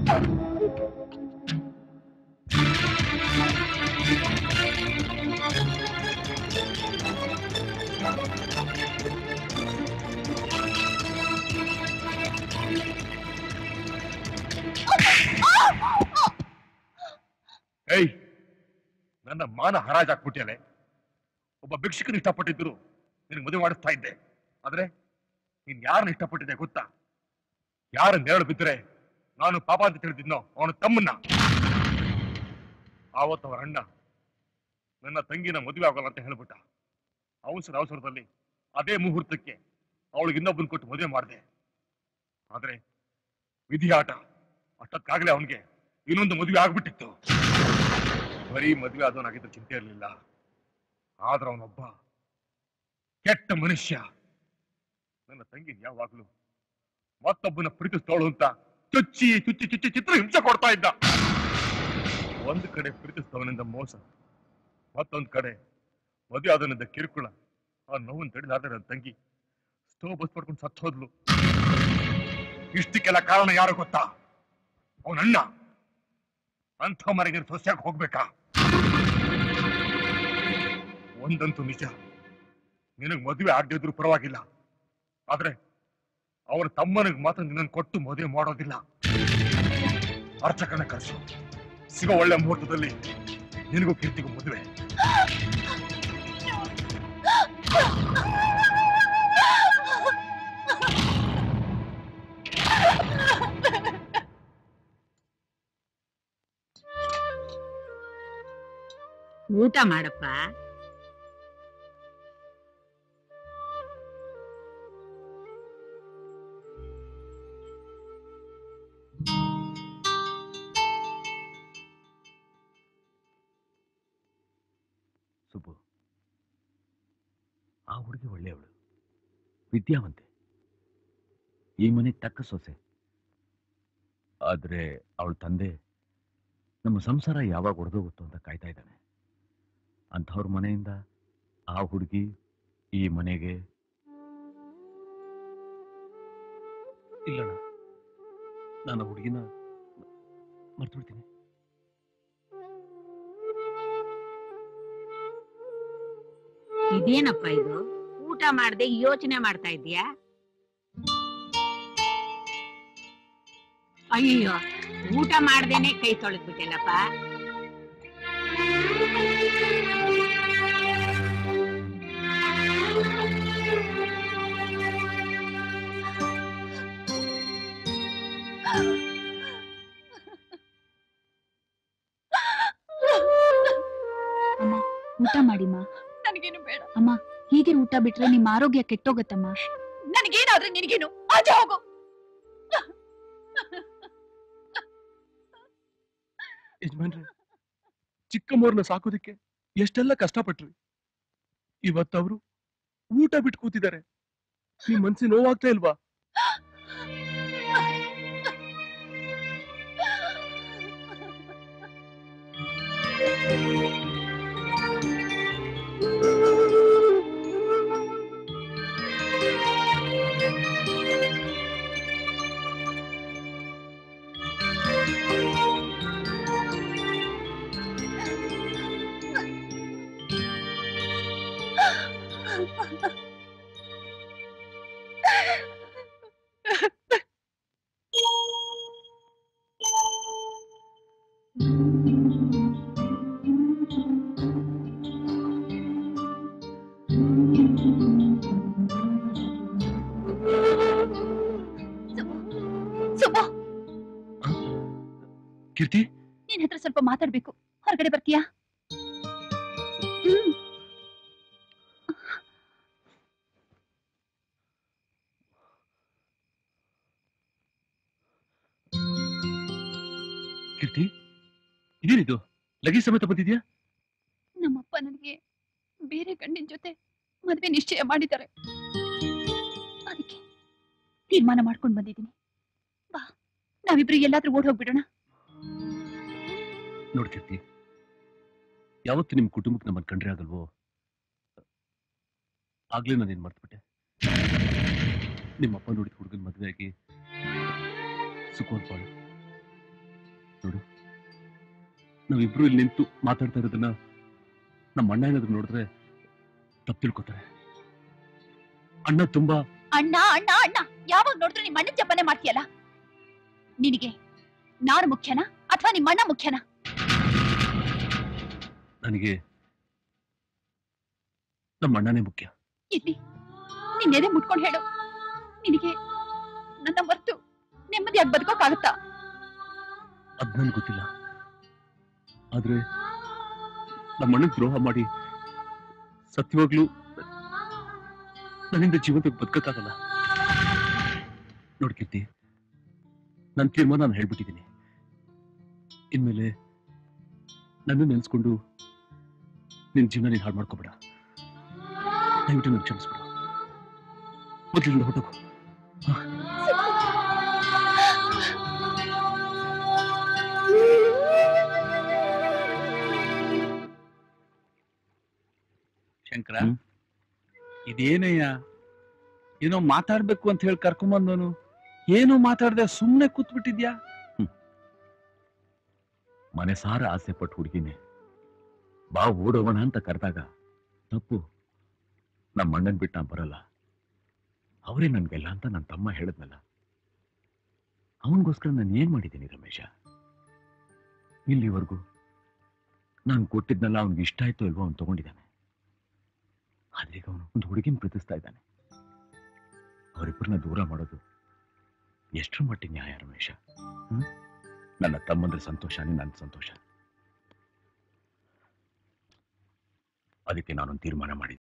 ಏಯ್ ನನ್ನ ಮಾನ ಹರಾಜಾಕ್ಬಿಟ್ಟಿಯಲೆ ಒಬ್ಬ ಭಿಕ್ಷುಕನ ಇಷ್ಟಪಟ್ಟಿದ್ರು ನಿನಗೆ ಮದುವೆ ಮಾಡಿಸ್ತಾ ಇದ್ದೆ ಆದ್ರೆ ನೀನ್ ಯಾರನ್ನ ಇಷ್ಟಪಟ್ಟಿದ್ದೆ ಗೊತ್ತಾ ಯಾರ ನೆರಳು ಬಿದ್ದರೆ ನಾನು ಪಾಪ ಅಂತ ತಿಳಿದಿದ್ನೋ ಅವನ ತಮ್ಮನ್ನ ಆವತ್ತು ಅವರ ಅಣ್ಣ ನನ್ನ ತಂಗಿನ ಮದುವೆ ಆಗೋಲ್ಲ ಅಂತ ಹೇಳ್ಬಿಟ್ಟ ಅವಸರ ಅವಸರದಲ್ಲಿ ಅದೇ ಮುಹೂರ್ತಕ್ಕೆ ಅವಳಿಗೆ ಇನ್ನೊಬ್ಬನ್ ಕೊಟ್ಟು ಮದುವೆ ಮಾಡಿದೆ ಆದ್ರೆ ವಿಧಿಯಾಟ ಅಷ್ಟೊತ್ತಾಗ್ಲೇ ಅವನಿಗೆ ಇನ್ನೊಂದು ಮದುವೆ ಆಗ್ಬಿಟ್ಟಿತ್ತು ಬರೀ ಮದುವೆ ಆದವನಾಗಿದ್ದ ಚಿಂತೆ ಇರಲಿಲ್ಲ ಆದ್ರೆ ಅವನೊಬ್ಬ ಕೆಟ್ಟ ಮನುಷ್ಯ ನನ್ನ ತಂಗಿ ಯಾವಾಗ್ಲೂ ಮತ್ತೊಬ್ಬನ ಪ್ರೀತಿಸ್ತೋಳು ಅಂತ ಚುಚ್ಚಿ ಚುಚ್ಚಿ ಚುಚ್ಚಿ ಚಿತ್ರ ಹಿಂಸೆ ಕೊಡ್ತಾ ಇದ್ದ ಒಂದು ಕಡೆ ಪ್ರೀತಿಸ್ತವನಿಂದ ಮೋಸ ಮತ್ತೊಂದು ಕಡೆ ಮದುವೆ ಆದವನಿಂದ ಕಿರುಕುಳ ಆ ನೋವನ್ನು ತಡಿಲಾರ್ದೆ ನನ್ನ ತಂಗಿ ಸ್ಟೋವ್ ಬಸ್ ಪಡ್ಕೊಂಡು ಸತ್ತು ಹೋದ್ಲು ಇಷ್ಟಕ್ಕೆಲ್ಲ ಕಾರಣ ಯಾರು ಗೊತ್ತಾ ಅವನಣ್ಣ ಅಂಥ ಮನೆಗೆ ಸೊಸೆಯಾಗಿ ಹೋಗ್ಬೇಕಾ ಒಂದಂತೂ ನಿಜ ನಿನಗ್ ಮದುವೆ ಆಗದಿದ್ರು ಪರವಾಗಿಲ್ಲ ಆದ್ರೆ ಅವರ ತಮ್ಮನಿಗೆ ಮಾತ್ರ ನಿನ್ನನ್ನು ಕೊಟ್ಟು ಮದುವೆ ಮಾಡೋದಿಲ್ಲ ಅರ್ಚಕನ ಕರೆಸು ಸಿಗೋ ಒಳ್ಳೆ ಮುಹೂರ್ತದಲ್ಲಿ ನಿನಗೂ ಕೀರ್ತಿಗೂ ಮದುವೆ ಊಟ ಮಾಡಪ್ಪ ಸುಬ್ಬು ಆ ಹುಡುಗಿ ಒಳ್ಳೆಯವಳು ವಿದ್ಯಾವಂತೆ ಈ ಮನೆಗೆ ತಕ್ಕ ಸೊಸೆ ಆದ್ರೆ ಅವಳ ತಂದೆ ನಮ್ಮ ಸಂಸಾರ ಯಾವಾಗ ಒಡೆದೋಗುತ್ತೋ ಅಂತ ಕಾಯ್ತಾ ಇದ್ದಾನೆ ಅಂಥವ್ರ ಮನೆಯಿಂದ ಆ ಹುಡುಗಿ ಈ ಮನೆಗೆ ಇಲ್ಲಣ್ಣ ನಾನು ಹುಡುಗಿನ ಮರ್ತು ಬಿಡ್ತೀನಿ ಇದೇನಪ್ಪ ಇದು ಊಟ ಮಾಡದೆ ಯೋಚನೆ ಮಾಡ್ತಾ ಇದೀಯಾ ಅಯ್ಯೋ ಊಟ ಮಾಡ್ದೇನೆ ಕೈ ತೊಳೆದ್ಬಿಟ್ಟೆಲ್ಲಪ್ಪ ಅಮ್ಮ ಊಟ ಮಾಡಿಮ್ಮ ನನಗೇನು ಬೇಡ ಅಮ್ಮ ಹೀಗೆ ಊಟ ಬಿಟ್ರೆ ನಿಮ್ಮ ಆರೋಗ್ಯ ಕೆಟ್ಟೋಗತ್ತಮ್ಮ ನನಗೇನಾದ್ರೆ ನಿನಗೇನು ಆಚೆ ಹೋಗು ಯಜಮಾನ್ರೆ ಚಿಕ್ಕಮ್ಮವ್ರನ್ನ ಸಾಕೋದಕ್ಕೆ ಎಷ್ಟೆಲ್ಲ ಕಷ್ಟಪಟ್ರಿ ಇವತ್ತವರು ಊಟ ಬಿಟ್ಟು ಕೂತಿದ್ದಾರೆ ನಿಮ್ ಮನ್ಸಿಗೆ ನೋವಾಗ್ತಾ ಇಲ್ವಾ ಸುಬ್ಬು ಕೀರ್ತಿ ನಿನ್ ಹತ್ರ ಸ್ವಲ್ಪ ಮಾತಾಡ್ಬೇಕು ಹೊರಗಡೆ ಬರ್ತೀಯಾ ಹ್ಮ್ ಕೀರ್ತಿ ಇದೇನಿದು ಲಗೇಜ್ ಸಮೇತ ಬಂದಿದ್ಯಾ ನಮ್ಮಪ್ಪ ನನಗೆ ಬೇರೆ ಗಂಡಿನ ಜೊತೆ ಮದ್ವೆ ನಿಶ್ಚಯ ಮಾಡಿದ್ದಾರೆ ಅದಕ್ಕೆ ತೀರ್ಮಾನ ಮಾಡ್ಕೊಂಡು ಬಂದಿದ್ದೀನಿ ಬಾ ನಾವಿಬ್ರು ಎಲ್ಲಾದ್ರೂ ಓಡ್ ಹೋಗ್ಬಿಡೋಣ ನೋಡ್ ಕೀರ್ತಿ ಯಾವತ್ತು ನಿಮ್ ಕುಟುಂಬಕ್ಕೆ ನಮ್ಮನ್ನ ಕಂಡ್ರೆ ಆಗಲ್ವೋ ಆಗ್ಲೇ ನಾನೇನ್ ಮರ್ತ್ಬಿಟ್ಟೆ ನಿಮ್ಮಪ್ಪ ನೋಡಿದ ಹುಡುಗನ ಮದುವೆ ಆಗಿ ಸುಖವಂತ ಬಾಳು ನೋಡು ನಾವಿಬ್ರು ಇಲ್ಲಿ ನಿಂತು ಮಾತಾಡ್ತಾ ಇರೋದನ್ನ ನಮ್ಮ ಅಣ್ಣ ಏನಾದ್ರು ನೋಡಿದ್ರೆ ತಪ್ಪು ತಿಳ್ಕೊತಾರೆ ಅಣ್ಣ ತುಂಬಾ ಅಣ್ಣ ಅಣ್ಣ ಅಣ್ಣ ಯಾವಾಗ ನೋಡಿದ್ರು ನಿಮ್ಮ ಅಣ್ಣನ ಜಪನೆ ಮಾಡ್ತೀಯಲ್ಲ ನಿನಗೆ ನಾನು ಮುಖ್ಯನಾ ಅಥವಾ ನಿಮ್ಮ ಅಣ್ಣ ಮುಖ್ಯನಾ ನನಗೆ ನಮ್ಮ ಅಣ್ಣನೇ ಮುಖ್ಯ ಇಲ್ಲಿ ನಿನ್ ಎದೆ ಮುಟ್ಕೊಂಡು ಹೇಳು ನಿನಗೆ ನನ್ನ ಮರ್ತು ನೆಮ್ಮದಿಯಾಗಿ ಬದುಕೋಕ್ಕಾಗತ್ತಾ ಅದ್ ನನ್ಗೆ ಗೊತ್ತಿಲ್ಲ ಆದ್ರೆ ನಮ್ಮ ಅಣ್ಣಗ್ ದ್ರೋಹ ಮಾಡಿ ಸತ್ಯವಾಗ್ಲೂ ನನ್ನಿಂದ ಜೀವನಕ್ಕೆ ಬದುಕಕ್ಕಾಗಲ್ಲ ನೋಡ್ ಕೀರ್ತಿ ನನ್ನ ತೀರ್ಮಾನ ನಾನು ಹೇಳ್ಬಿಟ್ಟಿದ್ದೀನಿ ಇನ್ಮೇಲೆ ನನ್ನ ನೆನ್ಸ್ಕೊಂಡು ನಿನ್ ಜೀವನ ನೀನ್ ಹಾಳು ಮಾಡ್ಕೋಬೇಡ ದಯವಿಟ್ಟು ನನ್ ಕ್ಷಮಿಸ್ಬಿಡು ಮೊದಲಿಂದ ಹೊಟ್ಟೋಗು ಶಂಕರ ಹ್ಮ್? ಇದೇನಯ್ಯ ಏನೋ ಮಾತಾಡ್ಬೇಕು ಅಂತ ಹೇಳಿ ಕರ್ಕೊಂಬಂದವನು ಏನು ಮಾತಾಡ್ದೆ ಸುಮ್ನೆ ಕೂತ್ಬಿಟ್ಟಿದ್ಯಾ ಮನೆ ಸಾರ ಆಸೆ ಪಟ್ಟು ಹುಡುಗಿನೇ ಬಾ ಓಡೋಗೋಣ ಅಂತ ಕರೆದಾಗ ತಪ್ಪು ನಮ್ಮ ಅಣ್ಣನ್ ಬಿಟ್ಟು ನಾನು ಬರಲ್ಲ ಅವರೇ ನನ್ಗೆಲ್ಲ ಅಂತ ನನ್ನ ತಮ್ಮ ಹೇಳಿದ್ನಲ್ಲ ಅವನಿಗೋಸ್ಕರ ನಾನು ಏನ್ ಮಾಡಿದ್ದೀನಿ ರಮೇಶ ಇಲ್ಲಿವರೆಗೂ ನಾನು ಕೊಟ್ಟಿದ್ನಲ್ಲ ಅವ್ನಿಗೆ ಇಷ್ಟ ಆಯ್ತೋ ಇಲ್ವೋ ಅವ್ನು ತಗೊಂಡಿದ್ದಾನೆ ಆದ್ರೆ ಈಗ ಅವನು ಒಂದು ಹುಡುಗಿನ ಪ್ರೀತಿಸ್ತಾ ಇದ್ದಾನೆ ಅವರಿಬ್ಬರನ್ನ ದೂರ ಮಾಡೋದು ಎಷ್ಟರ ಮಟ್ಟಿಗೆ ನ್ಯಾಯ ರಮೇಶ ಹ್ಮ್? ನನ್ನ ತಮ್ಮಂದ್ರ ಸಂತೋಷನೇ ನನ್ನ ಸಂತೋಷ ಅದಕ್ಕೆ ನಾನೊಂದು ತೀರ್ಮಾನ ಮಾಡಿದ್ದೆ